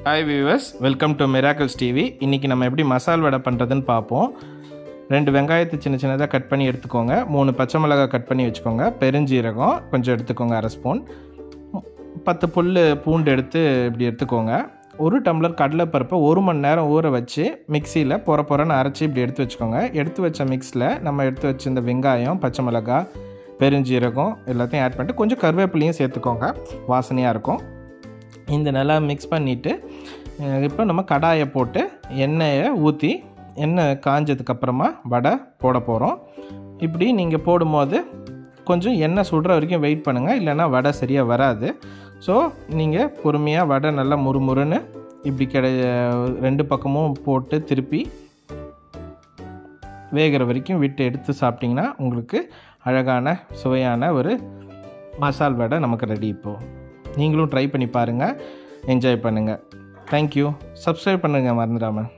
hi viewers welcome to Miracles TV இன்றைக்கி நம்ம எப்படி மசால் வடை பண்ணுறதுன்னு பார்ப்போம் ரெண்டு வெங்காயத்தை சின்ன சின்னதாக கட் பண்ணி எடுத்துக்கோங்க மூணு பச்சை மிளகாய் கட் பண்ணி வச்சுக்கோங்க பெருஞ்சீரகம் கொஞ்சம் எடுத்துக்கோங்க அரை ஸ்பூன் பத்து புல் பூண்டு எடுத்து இப்படி எடுத்துக்கோங்க ஒரு டம்ளர் கடலைப்பருப்பை ஒரு மணி நேரம் ஊற வச்சு மிக்சியில் பொற பொறன்னு அரைச்சி இப்படி எடுத்து வச்சுக்கோங்க எடுத்து வச்ச மிக்ஸில் நம்ம எடுத்து வச்ச இந்த வெங்காயம் பச்சை மிளகாய் பெருஞ்சீரகம் எல்லாத்தையும் ஆட் பண்ணிட்டு கொஞ்சம் கருவேப்பிலையும் சேர்த்துக்கோங்க வாசனையாக இருக்கும் இந்த நல்லா மிக்ஸ் பண்ணிவிட்டு இப்போ நம்ம கடாயை போட்டு எண்ணெயை ஊற்றி எண்ணெய் காஞ்சதுக்கப்புறமா வடை போட போகிறோம் இப்படி நீங்கள் போடும்போது கொஞ்சம் எண்ணெய் சுடுற வரைக்கும் வெயிட் பண்ணுங்கள் இல்லைன்னா வடை சரியாக வராது ஸோ நீங்கள் பொறுமையாக வடை நல்லா முறுமுறுன்னு இப்படி கிடை ரெண்டு பக்கமும் போட்டு திருப்பி வேகிற வரைக்கும் விட்டு எடுத்து சாப்பிட்டிங்கன்னா உங்களுக்கு அழகான சுவையான ஒரு மசால் வடை நமக்கு ரெடி இப்போது நீங்களும் ட்ரை பண்ணி பாருங்கள் என்ஜாய் பண்ணுங்கள் தேங்க்யூ சப்ஸ்கிரைப் பண்ணுங்கள் மறந்துடாமல்